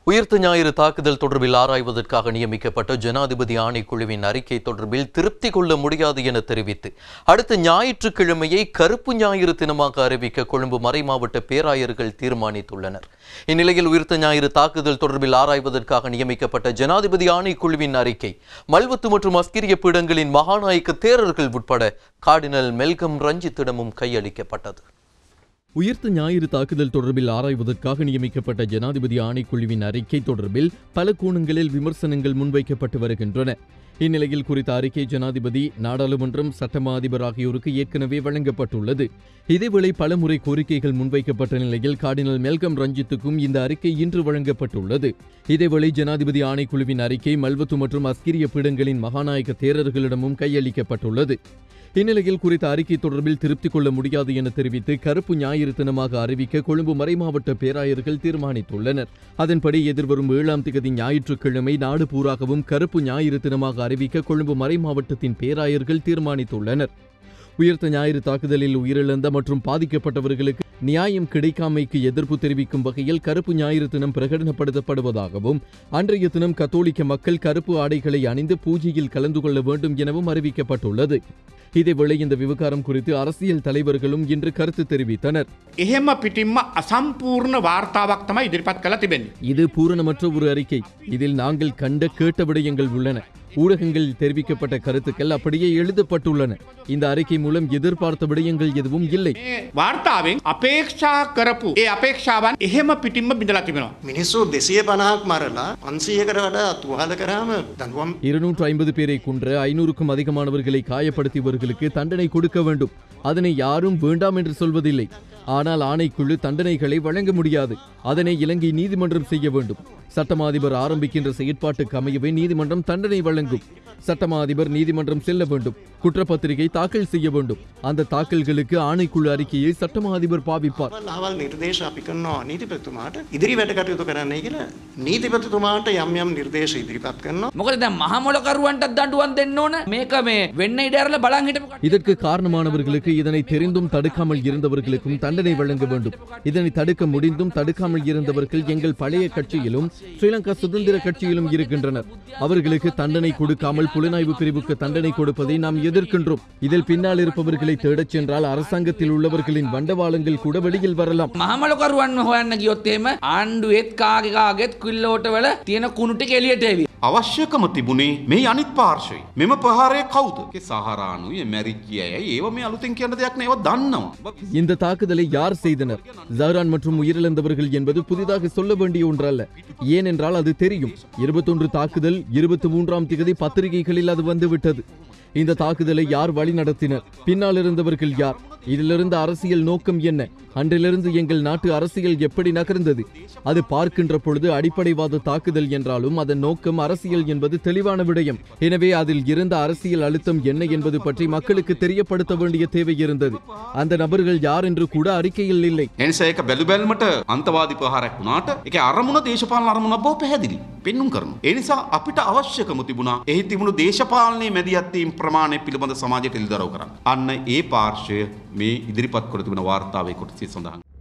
உயிர்த்த ஞாயிறு தாக்குதல் தொடர்பில் ஆராய்வதற்காக நியமிக்கப்பட்ட ஜனாதிபதி ஆணைக்குழுவின் அறிக்கை தொடர்பில் திருப்தி கொள்ள முடியாது என தெரிவித்து அடுத்த ஞாயிற்றுக்கிழமையை கருப்பு ஞாயிறு தினமாக அறிவிக்க கொழும்பு மறைமாவட்ட பேராயர்கள் தீர்மானித்துள்ளனர் இந்நிலையில் உயிர்த்த ஞாயிறு தாக்குதல் தொடர்பில் ஆராய்வதற்காக நியமிக்கப்பட்ட ஜனாதிபதி ஆணைக்குழுவின் அறிக்கை மல்வத்து மற்றும் அஸ்கிரிய பீடங்களின் மகாநாயக்க தேரர்கள் உட்பட கார்டினல் மெல்கம் ரஞ்சித்திடமும் கையளிக்கப்பட்டது உயிர்த்த ஞாயிறு தாக்குதல் தொடர்பில் ஆராய்வதற்காக நியமிக்கப்பட்ட ஜனாதிபதி ஆணைக்குழுவின் அறிக்கை தொடர்பில் பல கோணங்களில் விமர்சனங்கள் முன்வைக்கப்பட்டு வருகின்றன இந்நிலையில் குறித்த அறிக்கை ஜனாதிபதி நாடாளுமன்றம் சட்டமா அதிபர் ஆகியோருக்கு ஏற்கனவே வழங்கப்பட்டுள்ளது இதேவேளை பலமுறை கோரிக்கைகள் முன்வைக்கப்பட்ட நிலையில் கார்டினல் மெல்கம் ரஞ்சித்துக்கும் இந்த அறிக்கை இன்று வழங்கப்பட்டுள்ளது இதேவேளை ஜனாதிபதி ஆணைக்குழுவின் அறிக்கை மல்வத்து மற்றும் அஸ்கிரிய பீடங்களின் மகாநாயக தேரர்களிடமும் கையளிக்கப்பட்டுள்ளது இந்நிலையில் குறித்த அறிக்கை தொடர்பில் திருப்தி கொள்ள முடியாது என தெரிவித்து கருப்பு ஞாயிறு தினமாக அறிவிக்க கொழும்பு மறைமாவட்ட பேராயர்கள் தீர்மானித்துள்ளனர் அதன்படி எதிர்வரும் ஏழாம் திகதி ஞாயிற்றுக்கிழமை நாடு பூராகவும் கருப்பு ஞாயிறு தினமாக அறிவிக்க கொழும்பு மறைமாவட்டத்தின் பேராயர்கள் தீர்மானித்துள்ளனர் உயிர்த்த ஞாயிறு தாக்குதலில் உயிரிழந்த மற்றும் பாதிக்கப்பட்டவர்களுக்கு நியாயம் கிடைக்காமைக்கு எதிர்ப்பு தெரிவிக்கும் வகையில் கருப்பு ஞாயிறு தினம் பிரகடனப்படுத்தப்படுவதாகவும் அன்றைய தினம் கத்தோலிக்க மக்கள் கருப்பு ஆடைகளை அணிந்து பூஜையில் கலந்து கொள்ள வேண்டும் எனவும் அறிவிக்கப்பட்டுள்ளது இதேவேளை இந்த விவகாரம் குறித்து அரசியல் தலைவர்களும் இன்று கருத்து தெரிவித்தனர் එහෙම පිටින්ම අසම්පූර්ණ වාර්තාවක් තමයි ඉදිරිපත් කළ තිබෙන්නේ. இது பூரணமற்ற ஒரு அறிக்கை இதில் நாங்கள் கண்ட கேட்ட விடயங்கள் உள்ளன ஊடகங்களில் தெரிவிக்கப்பட்ட கருத்துக்கள் அப்படியே எழுதப்பட்டுள்ளன இந்த அறிக்கை மூலம் எதிர்பார்த்த விடயங்கள் எதுவும் இல்லை මේ වාර්තාවෙන් අපේක්ෂා කරපු ඒ අපේක්ෂාවන් එහෙම පිටින්ම බිඳලා තිබෙනවා. මිනිස්සු දෙසිය පණහක් මරලා පන්සියකට වඩා තුවාල කරාම දනුවම් இருநூற்று ஐம்பது பேரை கொன்ற ஐநூறுக்கும் அதிகமானவர்களை காயப்படுத்தியவர்களுக்கு தண்டனை கொடுக்க வேண்டும் அதனை யாரும் வேண்டாம் என்று சொல்வதில்லை ஆனால் ஆணைக்குழு தண்டனைகளை வழங்க முடியாது அதனை இலங்கை நீதிமன்றம் செய்ய வேண்டும் சட்டமா அதிபர் ஆரம்பிக்கின்ற செயற்பாட்டுக்கு அமையவே நீதிமன்றம் தண்டனை வழங்கும் சட்டமா அதிபர் நீதிமன்றம் செல்ல வேண்டும் குற்றப்பத்திரிகை தாக்கல் செய்ய வேண்டும் அந்த தாக்கல்களுக்கு ஆணைக்குழு அறிக்கையை சட்டமா அதிபர் பாவிப்பார் ලහවල් නිර්දේශ අපි කරනවා නීතිපතිතුමාට ඉදිරි වැඩ කටයුතු කරන්නයි කියලා නීතිපතිතුමාට යම් යම් නිර්දේශ ඉදිරිපත් කරනවා මොකද දැන් මහමොලකරුවන්ටත් දඩුවන් දෙන්න ඕන මේක මේ වෙන්න ඉඩරල බලන් හිටපු කට්ටිය. இதற்கு காரணமானவர்களுக்கு இதனை தெரிந்தும் தடுக்காமல் இருந்தவர்களுக்கும் தண்டனை வழங்க வேண்டும் இதனை தடுக்க முடிந்தும் தடுக்காமல் இருந்தவர்கள் எங்கள் பழைய கட்சியிலும் ஸ்ரீலங்கா சுதந்திர கட்சியிலும் இருக்கின்றனர் அவர்களுக்கு தண்டனை கொடுக்காமல் புலனாய்வு பிரிவுக்கு தண்டனை கொடுப்பதை நாம் எதிர்க்கின்றோம் இதில் பின்னால் இருப்பவர்களை தேடச் சென்றால் அரசாங்கத்தில் உள்ளவர்களின் வண்டவாளங்கள் கூட வெளியில் வரலாம் මහමලකරුවන් හොයන්න ගියොත් එහෙම ආණ්ඩුවෙත් කාගෙකාගෙත් කුල්ලෝටවල තියෙන කුණු ටික එළියට එවි. අවශ්‍යකම තිබුණේ මේ අනිත් පාර්ශවයි. මෙම ප්‍රහාරය කවුද? සහරානුය මැරිච්චි අය ඒව මේ අලුතෙන් කියන්න දෙයක් නෑ ඒව දන්නවා. இந்த தாக்குதலை யார் செய்தனர் ஜஹ்ரான் மற்றும் உயிரிழந்தவர்கள் என்பது புதிதாக சொல்ல வேண்டிய ஒன்றல்ல ஏனென்றால் அது தெரியும் இருபத்தொன்று தாக்குதல் இருபத்தி மூன்றாம் திகதி பத்திரிகைகளில் அது வந்துவிட்டது இந்த தாக்குதலை யார் வழி நடத்தினர் பின்னால் இருந்தவர்கள் யார் இதிலிருந்து அரசியல் நோக்கம் என்ன அன்றிலிருந்து எங்கள் நாட்டு அரசியல் எப்படி நகர்ந்தது அது பார்க்கின்ற பொழுது அடிப்படைவாத தாக்குதல் என்றாலும் அதன் நோக்கம் அரசியல் என்பது தெளிவான விடயம் எனவே அதில் இருந்த அரசியல் அழுத்தம் என்ன என்பது பற்றி மக்களுக்கு தெரியப்படுத்த வேண்டிய தேவை இருந்தது அந்த நபர்கள் யார் என்று கூட அறிக்கையில் இல்லை එනිසා ඒක බැලු බැල්මට අන්තවාදී ප්‍රහාරයක් වුණාට ඒක අරමුණ දේශපාලන අරමුණ බව පැහැදිලි. පෙන්නුම් කරනවා. ඒ නිසා අපිට අවශ්‍යකම තිබුණා එහි තිබුණු දේශපාලනයේ මැදිහත්වීම් ප්‍රමාණය පිළිබඳ සමාජයට එළිදරව් කරන්න. අන්න ඒ පාර්ශ්වය මේ ඉදිරිපත් කොට තිබෙන වාර්තාවේ කොටසේ සඳහන්.